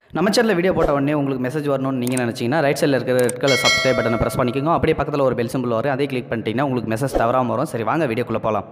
நம்ம சேனலில் வீடியோ போட்ட உடனே உங்களுக்கு மெசேஜ் வரணும்னு நீங்கள் நினச்சிங்கன்னா ரைட் சைடில் இருக்கிற ரெட் கலர் சப்ஸ்கிரைப் பட்டனை ப்ரெஸ் பண்ணிக்கோங்க அப்படியே பக்கத்தில் ஒரு பெல் சிம்பிள் வரும் அதே கிளிக் பண்ணிட்டீங்கன்னா உங்களுக்கு மெசேஜ் தவறாமல் வரும் சரி வாங்க வீடியோக்குள்ளே போகலாம்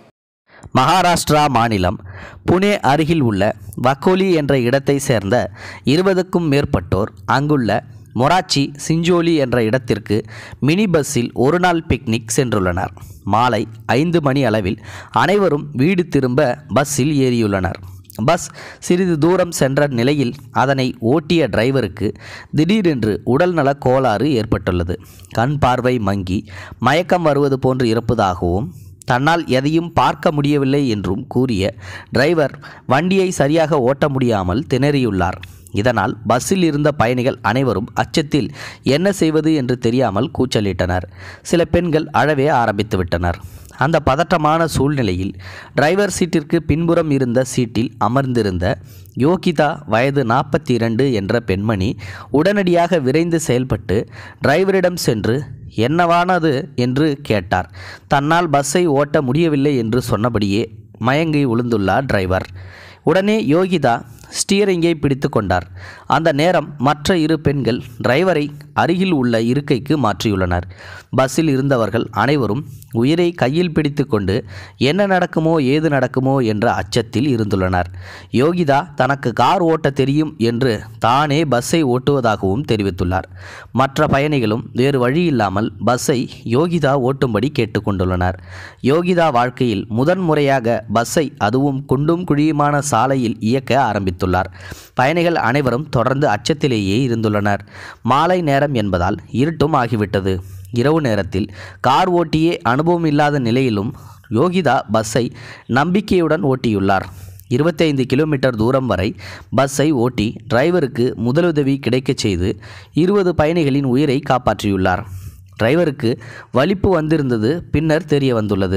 மகாராஷ்டிரா மாநிலம் புனே அருகில் உள்ள வக்கோலி என்ற இடத்தை சேர்ந்த இருபதுக்கும் மேற்பட்டோர் அங்குள்ள மொராச்சி சிஞ்சோலி என்ற இடத்திற்கு மினி பஸ்ஸில் ஒரு நாள் பிக்னிக் சென்றுள்ளனர் மாலை ஐந்து மணி அளவில் அனைவரும் வீடு திரும்ப பஸ்ஸில் ஏறியுள்ளனர் பஸ் சிறிது தூரம் சென்ற நிலையில் அதனை ஓட்டிய டிரைவருக்கு திடீரென்று உடல்நல கோளாறு ஏற்பட்டுள்ளது கண் பார்வை மங்கி மயக்கம் வருவது போன்று இருப்பதாகவும் தன்னால் எதையும் பார்க்க முடியவில்லை என்றும் கூறிய டிரைவர் வண்டியை சரியாக ஓட்ட முடியாமல் திணறியுள்ளார் இதனால் பஸ்ஸில் இருந்த பயணிகள் அனைவரும் அச்சத்தில் என்ன செய்வது என்று தெரியாமல் கூச்சலிட்டனர் சில பெண்கள் அழவே ஆரம்பித்து விட்டனர் அந்த பதற்றமான சூழ்நிலையில் டிரைவர் சீட்டிற்கு பின்புறம் இருந்த சீட்டில் அமர்ந்திருந்த யோகிதா வயது நாற்பத்தி இரண்டு என்ற பெண்மணி உடனடியாக விரைந்து செயல்பட்டு டிரைவரிடம் சென்று என்னவானது என்று கேட்டார் தன்னால் பஸ்ஸை ஓட்ட முடியவில்லை என்று சொன்னபடியே மயங்கி விழுந்துள்ளார் டிரைவர் உடனே யோகிதா ஸ்டீரிங்கை பிடித்து கொண்டார் அந்த நேரம் மற்ற இரு பெண்கள் டிரைவரை அருகில் உள்ள இருக்கைக்கு மாற்றியுள்ளனர் பஸ்ஸில் இருந்தவர்கள் அனைவரும் உயிரை கையில் பிடித்து கொண்டு என்ன நடக்குமோ ஏது நடக்குமோ என்ற அச்சத்தில் இருந்துள்ளனர் யோகிதா தனக்கு கார் ஓட்ட தெரியும் என்று தானே பஸ்ஸை ஓட்டுவதாகவும் தெரிவித்துள்ளார் மற்ற பயணிகளும் வேறு வழி இல்லாமல் பஸ்ஸை யோகிதா ஓட்டும்படி கேட்டுக்கொண்டுள்ளனர் யோகிதா வாழ்க்கையில் முதன்முறையாக பஸ்ஸை அதுவும் குண்டும் குழியுமான சாலையில் இயக்க ஆரம்பித்துள்ளார் பயணிகள் அனைவரும் தொடர்ந்து அச்சத்திலேயே இருந்துள்ளனர் மாலை நேரம் என்பதால் இருட்டும் ஆகிவிட்டது இரவு நேரத்தில் கார் ஓட்டியே அனுபவம் இல்லாத நிலையிலும் யோகிதா பஸ்ஸை நம்பிக்கையுடன் ஓட்டியுள்ளார் இருபத்தைந்து கிலோமீட்டர் தூரம் வரை பஸ்ஸை ஓட்டி டிரைவருக்கு முதலுதவி கிடைக்கச் செய்து இருபது பயணிகளின் உயிரை காப்பாற்றியுள்ளார் டிரைவருக்கு வலிப்பு வந்திருந்தது பின்னர் தெரிய வந்துள்ளது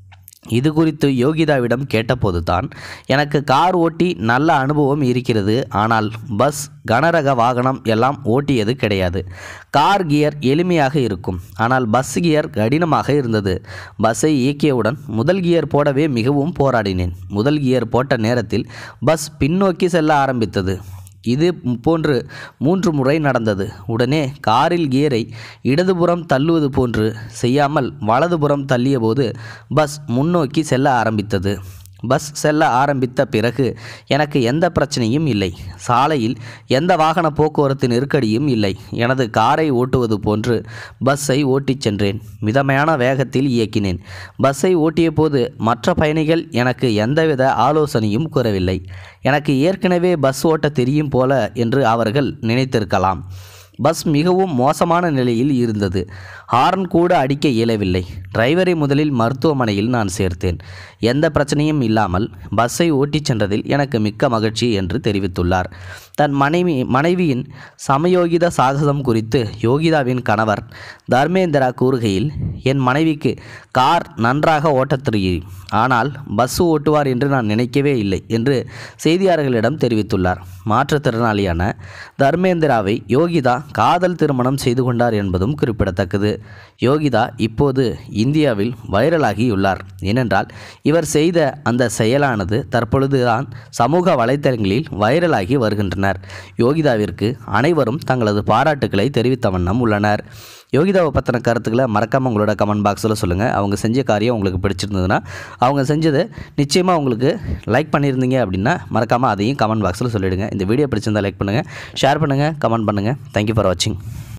இது குறித்து யோகிதாவிடம் கேட்டபோது தான் எனக்கு கார் ஓட்டி நல்ல அனுபவம் இருக்கிறது ஆனால் பஸ் கனரக வாகனம் எல்லாம் ஓட்டியது கிடையாது கார் கியர் எளிமையாக இருக்கும் ஆனால் பஸ் கியர் கடினமாக இருந்தது பஸ்ஸை இயக்கியவுடன் முதல் கியர் போடவே மிகவும் போராடினேன் முதல் கியர் போட்ட நேரத்தில் பஸ் பின்னோக்கி செல்ல ஆரம்பித்தது இது போன்று மூன்று முறை நடந்தது உடனே காரில் கியரை இடதுபுறம் தள்ளுவது போன்று செய்யாமல் வலதுபுறம் தள்ளியபோது பஸ் முன்னோக்கி செல்ல ஆரம்பித்தது பஸ் செல்ல ஆரம்பித்த பிறகு எனக்கு எந்த பிரச்சனையும் இல்லை சாலையில் எந்த வாகன போக்குவரத்து நெருக்கடியும் இல்லை எனது காரை ஓட்டுவது போன்று பஸ்ஸை ஓட்டிச் சென்றேன் மிதமான வேகத்தில் இயக்கினேன் பஸ்ஸை ஓட்டிய போது மற்ற பயணிகள் எனக்கு எந்தவித ஆலோசனையும் கூறவில்லை எனக்கு ஏற்கனவே பஸ் ஓட்ட தெரியும் போல என்று அவர்கள் நினைத்திருக்கலாம் பஸ் மிகவும் மோசமான நிலையில் இருந்தது ஹார்ன் கூட அடிக்க இயலவில்லை டிரைவரை முதலில் மருத்துவமனையில் நான் சேர்த்தேன் எந்த பிரச்சனையும் இல்லாமல் பஸ்ஸை ஓட்டிச் சென்றதில் எனக்கு மிக்க மகிழ்ச்சி என்று தெரிவித்துள்ளார் தன் மனைவி மனைவியின் சமயோகித சாகசம் குறித்து யோகிதாவின் கணவர் தர்மேந்திரா கூறுகையில் என் மனைவிக்கு கார் நன்றாக ஓட்டத் தெரியும் ஆனால் பஸ் ஓட்டுவார் என்று நான் நினைக்கவே இல்லை என்று செய்தியாளர்களிடம் தெரிவித்துள்ளார் மாற்றுத்திறனாளியான தர்மேந்திராவை யோகிதா காதல் திருமணம் செய்து கொண்டார் என்பதும் குறிப்பிடத்தக்கது யோகிதா இப்போது இந்தியாவில் வைரலாகியுள்ளார் ஏனென்றால் இவர் செய்த அந்த செயலானது தற்பொழுதுதான் சமூக வலைத்தளங்களில் வைரலாகி வருகின்றனர் யோகிதாவிற்கு அனைவரும் தங்களது பாராட்டுக்களை தெரிவித்த வண்ணம் உள்ளனர் யோகிதாவை பற்றின கருத்துக்களை மறக்காமல் உங்களோட கமெண்ட் பாக்ஸில் சொல்லுங்கள் அவங்க செஞ்ச காரியம் உங்களுக்கு பிடிச்சிருந்ததுன்னா அவங்க செஞ்சதை நிச்சயமாக உங்களுக்கு லைக் பண்ணியிருந்தீங்க அப்படின்னா மறக்காமல் அதையும் கமெண்ட் பாக்ஸில் சொல்லிவிடுங்க இந்த வீடியோ பிடிச்சிருந்தா லைக் பண்ணுங்கள் ஷேர் பண்ணுங்கள் கமெண்ட் பண்ணுங்கள் தேங்க்யூ ஃபார் வாட்சிங்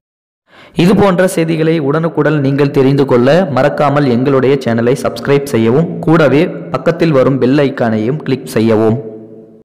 இது போன்ற செய்திகளை உடனுக்குடன் நீங்கள் தெரிந்து கொள்ள மறக்காமல் எங்களுடைய சேனலை சப்ஸ்கிரைப் செய்யவும் கூடவே பக்கத்தில் வரும் பெல் ஐக்கானையும் கிளிக் செய்யவும்